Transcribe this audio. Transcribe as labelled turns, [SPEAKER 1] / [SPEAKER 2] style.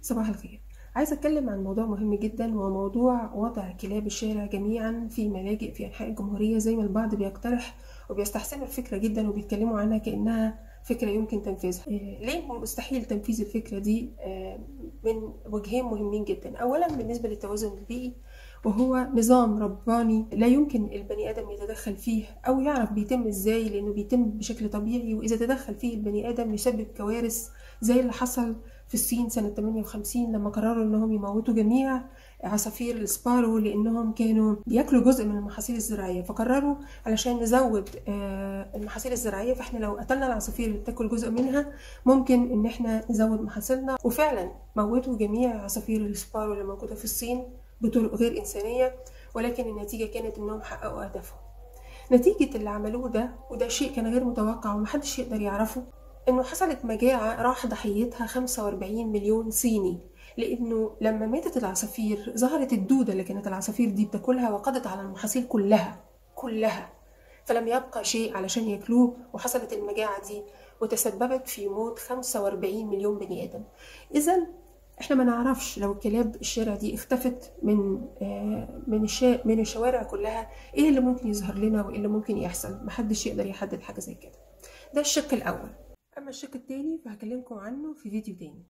[SPEAKER 1] صباح الخير عايزة أتكلم عن موضوع مهم جدا وهو موضوع وضع كلاب الشارع جميعا في ملاجئ في أنحاء الجمهورية زي ما البعض بيقترح وبيستحسنوا الفكرة جدا وبيتكلموا عنها كأنها فكرة يمكن تنفيذها إيه، ليه مستحيل تنفيذ الفكرة دي آه، من وجهين مهمين جدا أولا بالنسبة للتوازن البيئي وهو نظام رباني لا يمكن البني آدم يتدخل فيه أو يعرف بيتم إزاي لأنه بيتم بشكل طبيعي وإذا تدخل فيه البني آدم يسبب كوارث زي اللي حصل في الصين سنة 58 لما قرروا إنهم يموتوا جميع عصافير السبارو لأنهم كانوا بياكلوا جزء من المحاصيل الزراعية فقرروا علشان نزود آه، المحاصيل الزراعية فإحنا لو قتلنا العصافير اللي بتاكل جزء منها ممكن إن إحنا نزود محاصيلنا وفعلا موتوا جميع عصافير السبارو اللي موجودة في الصين بطرق غير إنسانية ولكن النتيجة كانت إنهم حققوا هدفهم نتيجة اللي عملوه ده وده شيء كان غير متوقع ومحدش يقدر يعرفه إنه حصلت مجاعة راح ضحيتها 45 مليون صيني لأنه لما ماتت العصافير ظهرت الدودة اللي كانت العصافير دي بتاكلها وقضت على المحاصيل كلها كلها فلم يبقى شيء علشان ياكلوه وحصلت المجاعة دي وتسببت في موت 45 مليون بني آدم إذا احنا ما نعرفش لو كلاب الشارع دي اختفت من آه، من الشا... من الشوارع كلها ايه اللي ممكن يظهر لنا وايه اللي ممكن يحصل محدش يقدر يحدد حاجه زي كده ده الشق الاول اما الشق التاني فهكلمكم عنه في فيديو تاني